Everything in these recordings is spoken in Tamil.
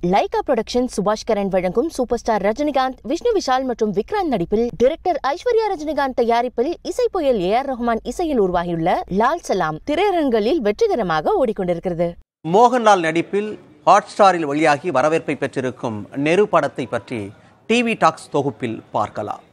லைகா புரொடக்ஷன் சுபாஷ் கரன் வழங்கும் சூப்பர் ஸ்டார் ரஜினிகாந்த் விஷ்ணு விஷால் மற்றும் விக்ராந்த் நடிப்பில் டைரக்டர் ஐஸ்வர்யா ரஜினிகாந்த் தயாரிப்பில் இசை புயல் ஏ ஆர் ரஹ்மான் இசையில் உருவாகியுள்ள லால் சலாம் திரையரங்களில் வெற்றிகரமாக ஓடிக்கொண்டிருக்கிறது மோகன்லால் நடிப்பில் ஹாட் ஸ்டாரில் வெளியாகி வரவேற்பை பெற்றிருக்கும் நெரு படத்தை பற்றி டிவி டாக்ஸ் தொகுப்பில் பார்க்கலாம்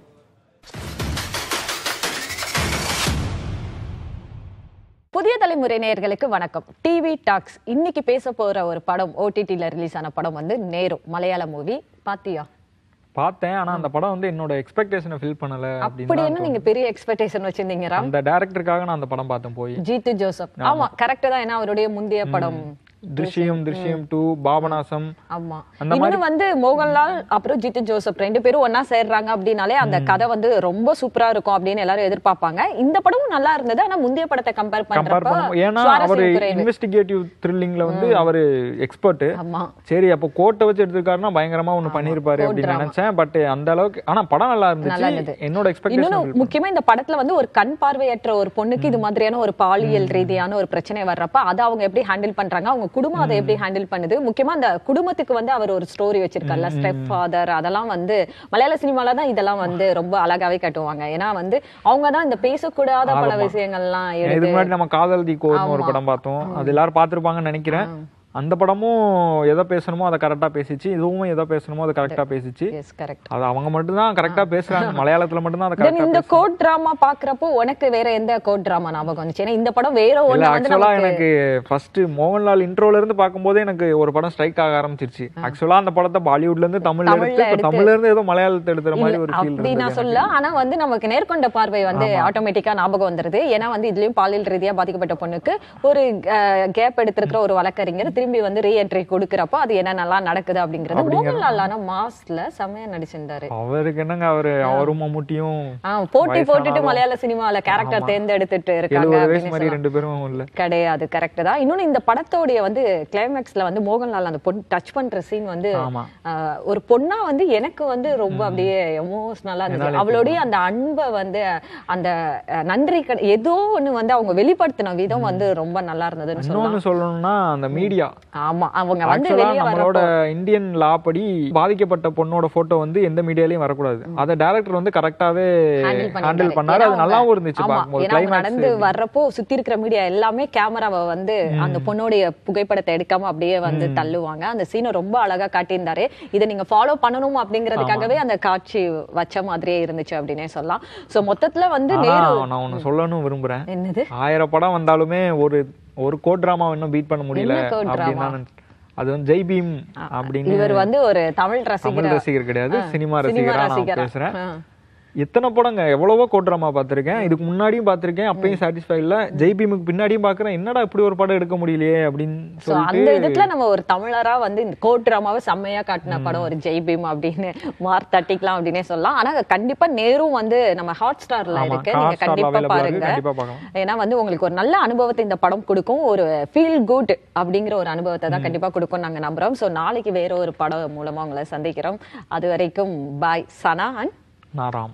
புதிய தலைமுறை நேயர்களுக்கு வணக்கம் டிவி டாக்ஸ் இன்னைக்கு பேச போற ஒரு படம் ஓடிடில ரிலீஸ் ஆன படம் வந்து நேரு மலையாள மூவி பாத்தியா பார்த்தேன் ஆனா அந்த படம் வந்து என்னோட எக்ஸ்பெக்டேஷனை ஃபில் பண்ணல அப்படி அப்படின்னு என்ன நீங்க பெரிய எக்ஸ்பெக்டேஷன் வச்சிருந்தீங்க ராம் அந்த டைரக்டருக்காக நான் அந்த படம் பார்த்தேன் போய் ஜீத்து ஜோசப் ஆமா கரெக்ட் தான் ஏன்னா அவருடைய முந்தைய படம் திருஷ்யம் திருஷ்யம் டூ பாபநாசம் ஆமா அந்த இன்னும் வந்து மோகன்லால் அப்புறம் ஜித்து ஜோசப் ரெண்டு பேரும் ஒன்னா சேர்றாங்க அப்படின்னாலே அந்த கதை வந்து ரொம்ப சூப்பரா இருக்கும் அப்படின்னு எல்லாரும் எதிர்பார்ப்பாங்க இந்த படமும் நல்லா இருந்தது ஆனா முந்தைய படத்தை கம்பேர் கம்பேர் பண்றப்ப பண்ணும் ஏன்னா அவரு சுவாரஸ்யம் குறைவு இன்வெஸ்டிகேட்டிவ் த்ரில்லிங்ல வந்து அவரு எக்ஸ்பர்ட் ஆமா சரி அப்போ கோட்டை வச்சு எடுத்திருக்காருன்னா பயங்கரமா ஒண்ணு பண்ணிருப்பாரு அப்படின்னு நினைச்சேன் பட் அந்த அளவுக்கு ஆனா படம் நல்லா நல்லா இருந்துச்சு இருந்தது. என்னோட இன்னொன்னு எக்ஸ்பெக்டேஷன் முக்கியமா இந்த படத்துல வந்து ஒரு கண் பார்வையற்ற ஒரு பொண்ணுக்கு இது மாதிரியான ஒரு பாலியல் ரீதியான ஒரு பிரச்சனை வர்றப்ப அதை அவங்க எப்படி ஹேண்டில் பண்றாங்க அவங்க குடும்பம் அதை எப்படி ஹேண்டில் பண்ணுது முக்கியமா அந்த குடும்பத்துக்கு வந்து அவர் ஒரு ஸ்டோரி வச்சிருக்காருல்ல ஸ்டெப் ஃபாதர் அதெல்லாம் வந்து மலையாள சினிமால தான் இதெல்லாம் வந்து ரொம்ப அழகாவே கட்டுவாங்க ஏன்னா வந்து அவங்க தான் இந்த பேசக்கூடாத பல ஆமா. விஷயங்கள்லாம் இதுக்கு எடுத்து முன்னாடி நம்ம காதல் தி கோர்னு ஒரு ஆமா. படம் பார்த்தோம் அது எல்லாரும் பார்த்திருப்பாங்கன்னு நினைக்கிறேன் அந்த படமும் எதை பேசணுமோ அதை கரெக்டா பேசிச்சு இதுவும் எதை பேசணுமோ அதை கரெக்டா பேசிச்சு எஸ் கரெக்ட் அது அவங்க மட்டும்தான் கரெக்டா பேசுறாங்க மலையாளத்துல மட்டும்தான் அதை தென் கரெக்டா இந்த கோட் டிராமா பாக்குறப்போ உனக்கு வேற எந்த கோட் டிராமா ஞாபகம் வந்துச்சு ஏன்னா இந்த படம் வேற இல்ல ஒண்ணு வந்து ஆக்சுவலா நமக்கு எனக்கு ஃபர்ஸ்ட் மோகன்லால் இன்ட்ரோல இருந்து பார்க்கும்போதே எனக்கு ஒரு படம் ஸ்ட்ரைக் ஆக ஆரம்பிச்சிருச்சு ஆக்சுவலா அந்த படத்தை பாலிவுட்ல இருந்து தமிழ்ல தமிழ்ல எடுத்து இப்ப எடுத்து. தமிழ்ல இருந்து ஏதோ மலையாளத்தை எடுத்துற மாதிரி ஒரு ஃபீல் அப்படி நான் சொல்ல ஆனா வந்து நமக்கு நேர்கொண்ட பார்வை வந்து ஆட்டோமேட்டிக்கா ஞாபகம் வந்துருது ஏன்னா வந்து இதுலயும் பாலியல் ரீதியா பாதிக்கப்பட்ட பொண்ணுக்கு ஒரு கேப் எடுத்திருக்கிற ஒரு வழக்கறிஞர் திரும்பி வந்து ரீஎன்ட்ரி கொடுக்கறப்போ அது என்ன நல்லா நடக்குது அப்படிங்கிறது மோகன்லால் ஆனா மாஸ்ல செமையா நடிச்சிருந்தாரு அவருக்கு என்னங்க அவரு அவரும் மம்முட்டியும் ஆ, போட்டி வயசான போட்டுட்டு ஆளு. மலையாள சினிமால கேரக்டர் தேர்ந்தெடுத்துட்டு இருக்காங்க எழுபது வயசு அப்படின்னு மாதிரி சொல்லலாம். ரெண்டு பேரும் இல்ல கிடையாது கரெக்ட் தான் இன்னொன்னு இந்த படத்தோடைய வந்து கிளைமேக்ஸ்ல வந்து மோகன்லால் அந்த பொண்ணு டச் பண்ற சீன் வந்து ஆமா. ஆஹ், ஒரு பொண்ணா வந்து எனக்கு வந்து ரொம்ப அப்படியே எமோஷனலா இருந்துச்சு அவளுடைய அந்த அன்பை வந்து அந்த அஹ், நன்றி கட- ஏதோ ஒண்ணு வந்து அவங்க வெளிப்படுத்தின விதம் வந்து ரொம்ப நல்லா இருந்ததுன்னு சொல்லலாம் இன்னொன்னு சொல்லணும்னா அந்த மீடியா ஆமா அவங்க வந்து ஆக்சுவலா வெளியே நம்மளோட வரப்போ இந்தியன் லா படி பாதிக்கப்பட்ட பொண்ணோட போட்டோ வந்து எந்த மீடியாலயும் வரக்கூடாது அத டைரக்டர் வந்து கரெக்டாவே ஹேண்டில் ஹேண்டில் பண்ணாரு அது நல்லாவும் இருந்துச்சு பார்க்கும்போது ஏன்னா அவங்க நடந்து கிளைமேக்ஸ் வர்றப்போ சுத்தி இருக்கிற மீடியா எல்லாமே கேமராவை வந்து அந்த பொண்ணுடைய புகைப்படத்தை எடுக்காம அப்படியே வந்து தள்ளுவாங்க அந்த சீனை ரொம்ப அழகா காட்டியிருந்தாரு இதை நீங்க ஃபாலோ பண்ணணும் அப்படிங்கிறதுக்காகவே அந்த காட்சி வச்ச மாதிரியே இருந்துச்சு அப்படின்னே சொல்லலாம் சோ மொத்தத்துல வந்து ஆனா நேரு நான் ஒண்ணு சொல்லணும் விரும்புறேன் என்னது ஆயிரம் படம் வந்தாலுமே ஒரு ஒரு கோட் டிராமா இன்னும் பீட் பண்ண முடியல என்ன code அப்படின்னு drama? நான் நினைச்சேன். அது வந்து ஜெய் பீம் அப்படின்னு இவர் வந்து ஒரு தமிழ் தமிழ் ரசிகர் ரசிகர் கிடையாது ஆ, சினிமா சினிமா ரசிகரா நான் ரசிகரா. பேசுறேன் ஆ. எத்தனை படங்க எவ்வளவோ கோட் டிராமா பார்த்திருக்கேன் இதுக்கு முன்னாடியும் பார்த்திருக்கேன் அப்பயும் சாட்டிஸ்ஃபை இல்ல ஜெய் பீமுக்கு பின்னாடியும் பாக்குறேன் என்னடா இப்படி ஒரு படம் எடுக்க முடியலையே அப்படின்னு சோ அந்த சொல்லிட்டு விதத்துல நம்ம ஒரு தமிழரா வந்து இந்த கோட் டிராமாவை செம்மையா காட்டின படம் ஒரு ஜெய் பீம் அப்படின்னு மார்க் தட்டிக்கலாம் அப்படின்னே சொல்லலாம் ஆனா கண்டிப்பா நேரும் வந்து நம்ம ஹாட் ஸ்டார்ல ஆமா, இருக்கு நீங்க Hotstarல கண்டிப்பா available ஆ இருக்கு. பாருங்க கண்டிப்பா பார்க்கலாம். ஏன்னா வந்து உங்களுக்கு ஒரு நல்ல அனுபவத்தை இந்த படம் கொடுக்கும் ஒரு ஃபீல் குட் அப்படிங்கிற ஒரு அனுபவத்தை தான் கண்டிப்பா கொடுக்கும் நாங்க நம்புறோம் சோ நாளைக்கு வேற ஒரு படம் மூலமா உங்களை சந்திக்கிறோம் அது வரைக்கும் bye Sana and Naram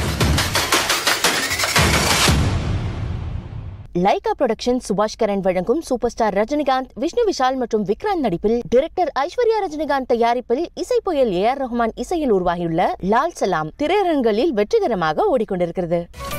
Lyca production Subash Karan வழங்கும் சூப்பர் ஸ்டார் ரஜினிகாந்த் விஷ்ணு விஷால் மற்றும் விக்ராந்த் நடிப்பில் டைரக்டர் ஐஸ்வர்யா ரஜினிகாந்த் தயாரிப்பில் இசை புயல் ஏ ஆர் ரஹ்மான் இசையில் உருவாகியுள்ள லால் சலாம் திரையரங்களில் வெற்றிகரமாக ஓடிக்கொண்டிருக்கிறது